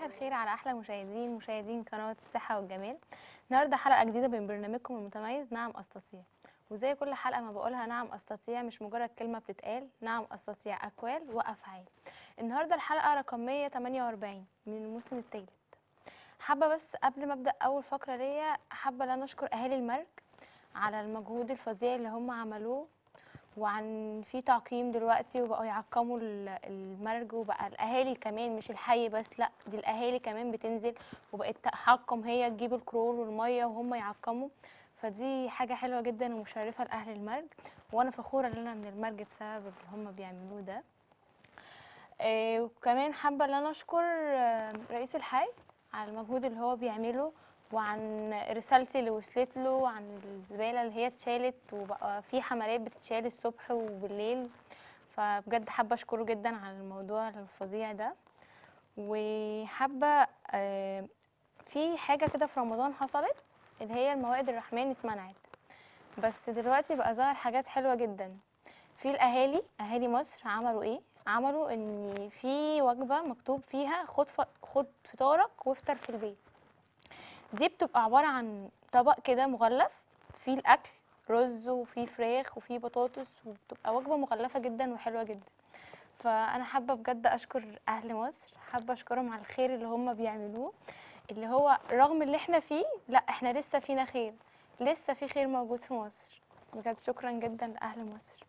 الخير على احلى مشاهدين مشاهدين قناه الصحه والجمال النهارده حلقه جديده من برنامجكم المتميز نعم استطيع وزي كل حلقه ما بقولها نعم استطيع مش مجرد كلمه بتتقال نعم استطيع اقوال وافعال النهارده الحلقه رقم 148 من الموسم الثالث حابه بس قبل ما ابدا اول فقره ليا حابه ان انا اشكر اهالي المرج على المجهود الفظيع اللي هم عملوه وعن في تعقيم دلوقتي وبقوا يعقموا ال- المرج وبقى الاهالي كمان مش الحي بس لا دي الاهالي كمان بتنزل وبقت تحكم هي تجيب الكرول والميه وهم يعقموا فدي حاجه حلوه جدا ومشرفه لاهل المرج وانا فخوره ان انا من المرج بسبب اللي هم بيعملوه ده آه، وكمان حابه ان انا اشكر آه، رئيس الحي على المجهود اللي هو بيعمله وعن رسالتي اللي وصلت له عن الزباله اللي هي اتشالت وبقى في حملات بتتشال الصبح وبالليل فبجد حابه اشكره جدا على الموضوع الفظيع ده وحابه آه، في حاجه كده في رمضان حصلت اللي هي الموائد الرحمن اتمنعت بس دلوقتي بقى ظهر حاجات حلوه جدا في الاهالي اهالي مصر عملوا ايه عملوا ان في وجبه مكتوب فيها خد ف... خد فطارك وافطر في البيت دي بتبقى عباره عن طبق كده مغلف فيه الاكل رز وفيه فراخ وفيه بطاطس وبتبقى وجبه مغلفه جدا وحلوه جدا فانا حابه بجد اشكر اهل مصر حابه اشكرهم على الخير اللي هم بيعملوه اللي هو رغم اللي احنا فيه لا احنا لسه فينا خير لسه في خير موجود في مصر بجد شكرا جدا لاهل مصر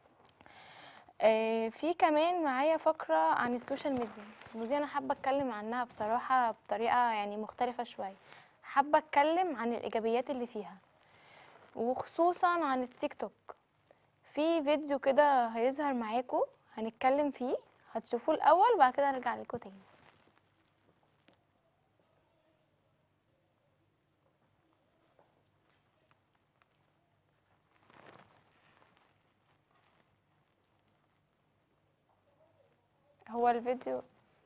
آه، في كمان معايا فقرة عن السوشيال ميديا ودي أنا حابة أتكلم عنها بصراحة بطريقة يعني مختلفة شوية حابة أتكلم عن الإيجابيات اللي فيها وخصوصا عن التيك توك في فيديو كده هيظهر معاكم هنتكلم فيه هتشوفوه الأول وبعد كده هرجع لكم تاني هو الفيديو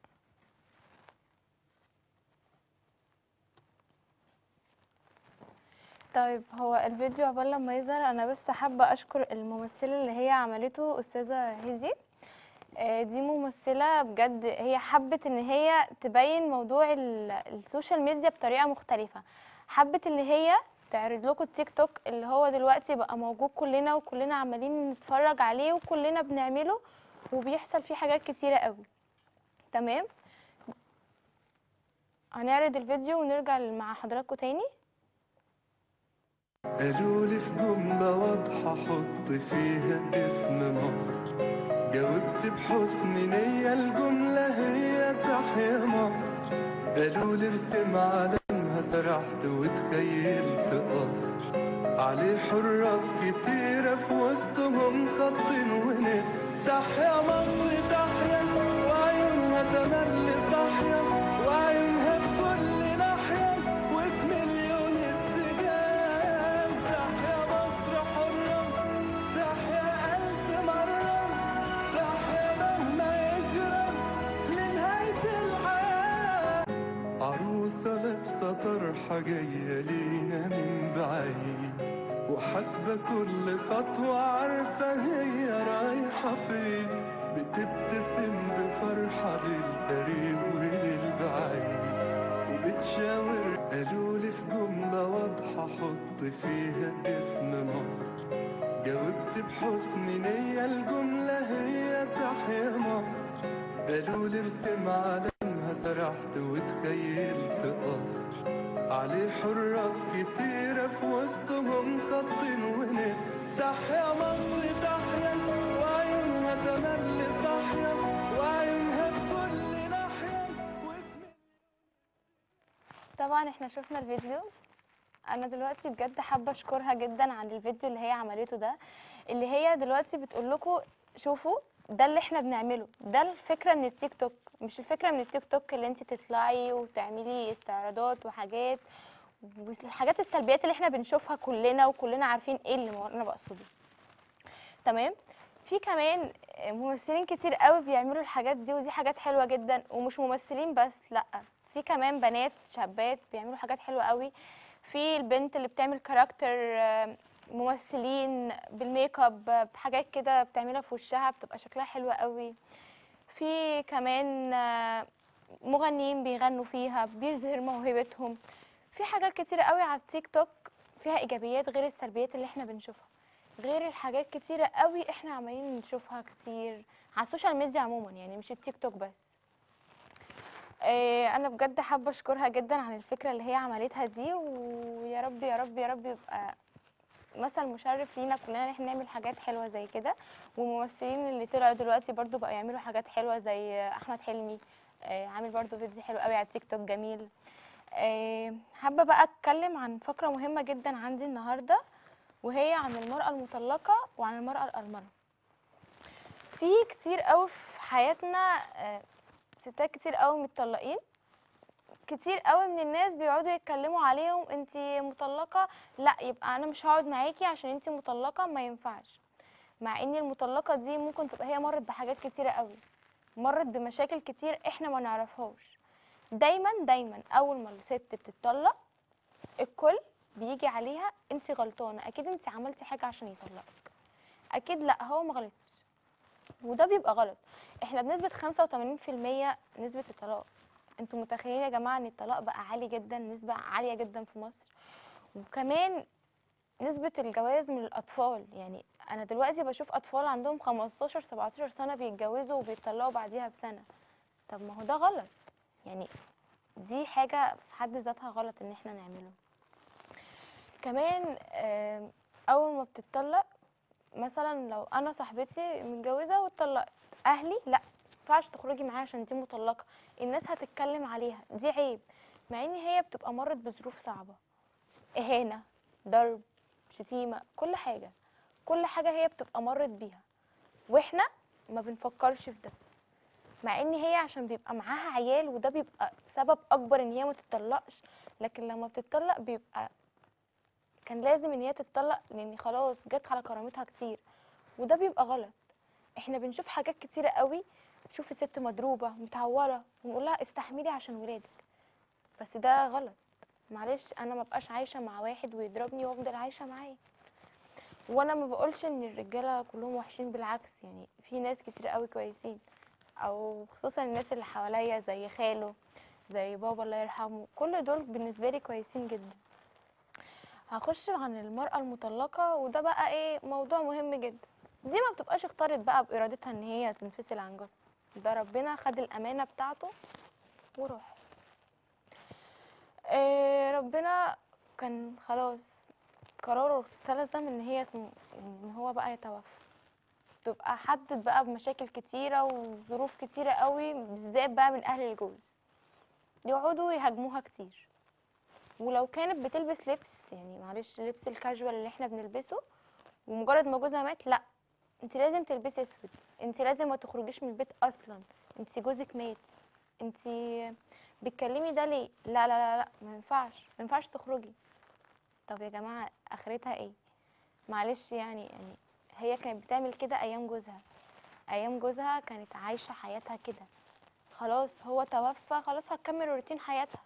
طيب هو الفيديو عقبال لما يظهر انا بس حابه اشكر الممثله اللي هي عملته استاذه هزي آه، دي ممثله بجد هي حبت ان هي تبين موضوع ال- السوشيال ميديا بطريقه مختلفه حبت ان هي تعرض لكم التيك توك اللي هو دلوقتي بقى موجود كلنا وكلنا عمالين نتفرج عليه وكلنا بنعمله وبيحصل فيه حاجات كتيره قوي تمام هنعرض الفيديو ونرجع مع حضراتكم تاني قالوا لي في جملة واضحة حط فيها اسم مصر جاوبت بحسن نية الجملة هي تحيا مصر قالوا لي ارسم علمها سرحت وتخيلت قصر عليه حراس كتيرة في وسطهم خط ونسر تحيا مصر تحيا وعيونها تملي صاحية وعيونها في كل ناحية وفي مليون اتجاه تحيا مصر حرة تحيا ألف مرة تحيا مهما يجرى لنهاية الحياة عروسة لابسة طرحة جاية لينا من بعيد وحاسبة كل خطوة عارفة هي رايحة فين بتبتسم بفرحة للقريب وللبعيد وبتشاور قالوا لي في جملة واضحة حط فيها اسم مصر جاوبت بحسن نية الجملة هي تحيا مصر قالوا لي ارسم علمها سرحت وتخيلت قصر عليه حراس كتيرة في وسطهم خط ونسر تحيا مصر تحيا وعيونها تملي صاحية وعيونها في كل ناحية وفي طبعا احنا شفنا الفيديو انا دلوقتي بجد حابه اشكرها جدا عن الفيديو اللي هي عملته ده اللي هي دلوقتي بتقول لكم شوفوا ده اللي احنا بنعمله ده الفكره من التيك توك مش الفكره من التيك توك اللي انت تطلعي وتعملي استعراضات وحاجات والحاجات السلبيات اللي احنا بنشوفها كلنا وكلنا عارفين ايه اللي انا بقصده تمام في كمان ممثلين كتير قوي بيعملوا الحاجات دي ودي حاجات حلوه جدا ومش ممثلين بس لا في كمان بنات شابات بيعملوا حاجات حلوه قوي في البنت اللي بتعمل كاركتر آه، ممثلين بالميك اب بحاجات كده بتعملها في وشها بتبقى شكلها حلوة قوي في كمان آه، مغنيين بيغنوا فيها بيظهر موهبتهم في حاجات كتيرة قوي على التيك توك فيها ايجابيات غير السلبيات اللي احنا بنشوفها غير الحاجات كتيرة قوي احنا عمالين نشوفها كتير على السوشيال ميديا عموما يعني مش التيك توك بس إيه انا بجد حابه اشكرها جدا عن الفكره اللي هي عملتها دي ويا رب يا رب يا رب يبقى مثل مشرف لينا كلنا ان احنا نعمل حاجات حلوه زي كده والممثلين اللي طلعوا دلوقتي برضو بقوا يعملوا حاجات حلوه زي احمد حلمي آه، عامل برضو فيديو حلو قوي على التيك توك جميل آه، حابه بقى اتكلم عن فقره مهمه جدا عندي النهارده وهي عن المراه المطلقه وعن المراه الارمله في كتير قوي في حياتنا آه، ستات كتير قوي متطلقين كتير قوي من الناس بيقعدوا يتكلموا عليهم انت مطلقه لا يبقى انا مش هقعد معاكي عشان انت مطلقه ما ينفعش مع ان المطلقه دي ممكن تبقى هي مرت بحاجات كتيره قوي مرت بمشاكل كتير احنا ما نعرفهاش دايما دايما اول ما الست بتتطلق الكل بيجي عليها انت غلطانه اكيد انت عملتي حاجه عشان يطلقك اكيد لا هو ما غلطش وده بيبقى غلط احنا بنسبه 85% نسبه الطلاق انتوا متخيلين يا جماعه ان الطلاق بقى عالي جدا نسبه عاليه جدا في مصر وكمان نسبه الجواز من الاطفال يعني انا دلوقتي بشوف اطفال عندهم 15 17 سنه بيتجوزوا وبيتطلقوا بعديها بسنه طب ما هو ده غلط يعني دي حاجه في حد ذاتها غلط ان احنا نعمله كمان آم، اول ما بتتطلق مثلا لو انا صاحبتي متجوزه واتطلقت اهلي لا ينفعش تخرجي معايا عشان دي مطلقه الناس هتتكلم عليها دي عيب مع ان هي بتبقى مرت بظروف صعبه اهانه ضرب شتيمه كل حاجه كل حاجه هي بتبقى مرت بيها واحنا ما بنفكرش في ده مع ان هي عشان بيبقى معاها عيال وده بيبقى سبب اكبر ان هي ما تتطلقش لكن لما بتتطلق بيبقى كان لازم ان هي تتطلق لان خلاص جت على كرامتها كتير وده بيبقى غلط احنا بنشوف حاجات كتيره قوي تشوفي ست مضروبه متعوره ونقول لها استحملي عشان ولادك بس ده غلط معلش انا ما بقاش عايشه مع واحد ويضربني وافضل عايشه معاه وانا ما بقولش ان الرجاله كلهم وحشين بالعكس يعني في ناس كتير قوي كويسين او خصوصا الناس اللي حواليا زي خاله زي بابا الله يرحمه كل دول بالنسبه لي كويسين جدا هخش عن المرأة المطلقة وده بقى ايه موضوع مهم جدا دي ما بتبقاش اختارت بقى بإرادتها ان هي تنفصل عن جوزها ده ربنا خد الأمانة بتاعته وراح إيه ربنا كان خلاص قراره اتلزم ان هي تم- ان هو بقى يتوفى تبقى حدد بقى بمشاكل كتيرة وظروف كتيرة قوي بالذات بقى من أهل الجوز يقعدوا يهاجموها كتير ولو كانت بتلبس لبس يعني معلش لبس الكاجوال اللي احنا بنلبسه ومجرد ما جوزها مات لا انت لازم تلبسي اسود انت لازم ما تخرجيش من البيت اصلا انت جوزك مات انت بتكلمي ده ليه لا لا لا لا ما ينفعش ما ينفعش تخرجي طب يا جماعه اخرتها ايه معلش يعني يعني هي كانت بتعمل كده ايام جوزها ايام جوزها كانت عايشه حياتها كده خلاص هو توفى خلاص هتكمل روتين حياتها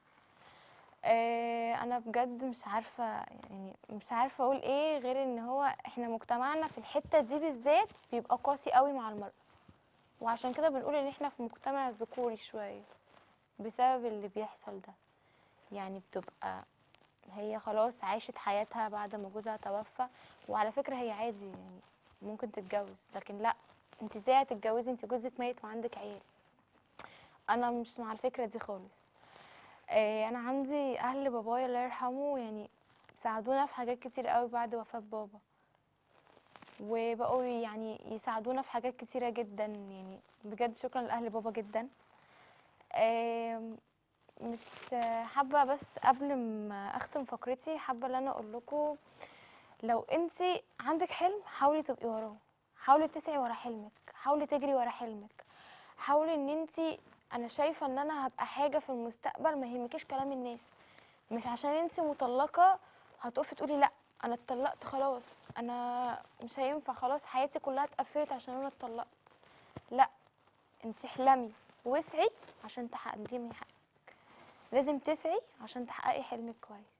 آه، انا بجد مش عارفه يعني مش عارفه اقول ايه غير ان هو احنا مجتمعنا في الحته دي بالذات بيبقى قاسي قوي مع المراه وعشان كده بنقول ان احنا في مجتمع ذكوري شويه بسبب اللي بيحصل ده يعني بتبقى هي خلاص عاشت حياتها بعد ما جوزها توفى وعلى فكره هي عادي يعني ممكن تتجوز لكن لا انت ازاي هتتجوزي انت جوزك ميت وعندك عيال انا مش مع الفكره دي خالص آه، انا عندي اهل بابايا الله يرحمه يعني ساعدونا في حاجات كتير قوي بعد وفاة بابا وبقوا يعني يساعدونا في حاجات كتيرة جدا يعني بجد شكرا لأهل بابا جدا آم، مش آه، حابة بس قبل ما أختم فقرتي حابة ان انا اقول لكم لو انتي عندك حلم حاولي تبقي وراه حاولي تسعي ورا حلمك حاولي تجري ورا حلمك حاولي ان انتي انا شايفه ان انا هبقى حاجه في المستقبل ما يهمكيش كلام الناس مش عشان انت مطلقه هتقفي تقولي لا انا اتطلقت خلاص انا مش هينفع خلاص حياتي كلها اتقفلت عشان انا اتطلقت لا انت احلمي واسعي عشان تحققي حقك لازم تسعي عشان تحققي حلمك كويس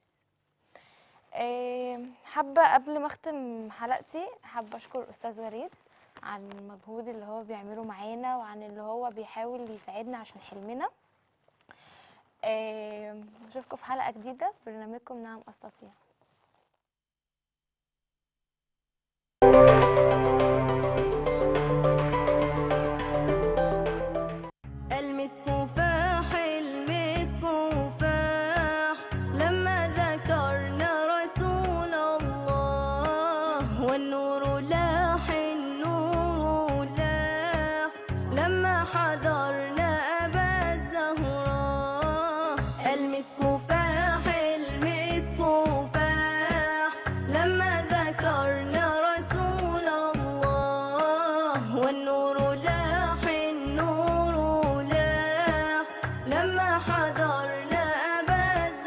آم، حابه قبل ما اختم حلقتي حابه اشكر استاذ وليد عن المجهود اللي هو بيعمله معانا وعن اللي هو بيحاول يساعدنا عشان حلمنا آه، نشوفكم في حلقة جديدة برنامجكم نعم أستطيع المسك فاح المسك فاح لما ذكرنا رسول الله والنور لاح النور لاح لما حضرنا أبا الزهراء المسك فاح المسك فاح لما ذكرنا رسول الله والنور لاح النور لاح لما حضرنا أبا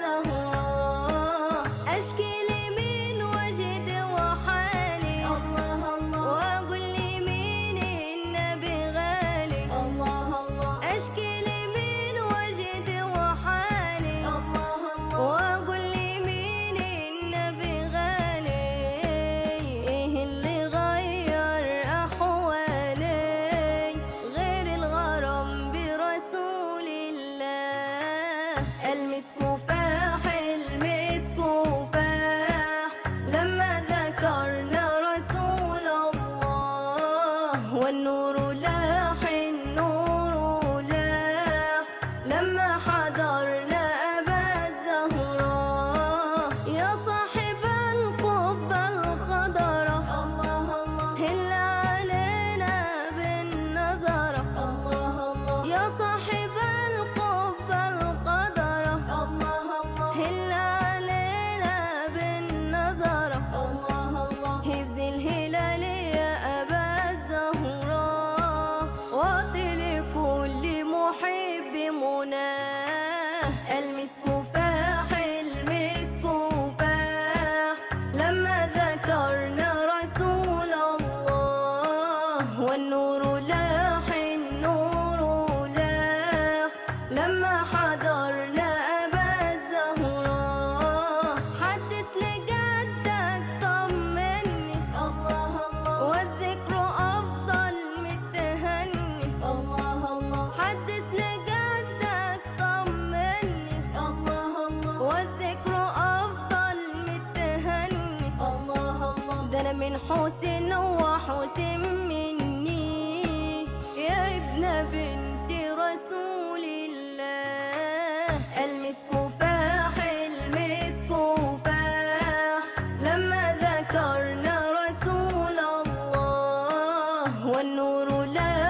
الزهراء أشكي لي من وجد وحالي الله الله وأقول لي مين النبي غالي الله الله أشكي لي من وجد وحالي الله الله وأقول لي مين النبي غالي إيه اللي غير أحوالي غير الغرام برسول الله المسك فاح المسك فاح لما ذكرنا رسول الله والنور لاح النور لاح لما حضرنا أبا الزهراء يا صاحب القبة الخضراء الله الله هل علينا بالنظرة الله الله يا صاحب القبة الخضراء الله الله هل علينا بالنظرة الله الله هز الهلال يا أبا الزهراء واعطي لكل محب مناه المسك فاح المسك فاح لما ذكرنا رسول الله والنور لاح النور لاح لما حضرنا أبا الزهراء حدث لجدك طمني الله الله والذكر أفضل من التهني الله الله حدث لجدك طمني الله الله والذكر أفضل من التهني الله الله ده أنا من حسن وحسن مني يا ابن بنت رسول الله المسك فاح المسك فاح لما ذكرنا رسول الله والنور لا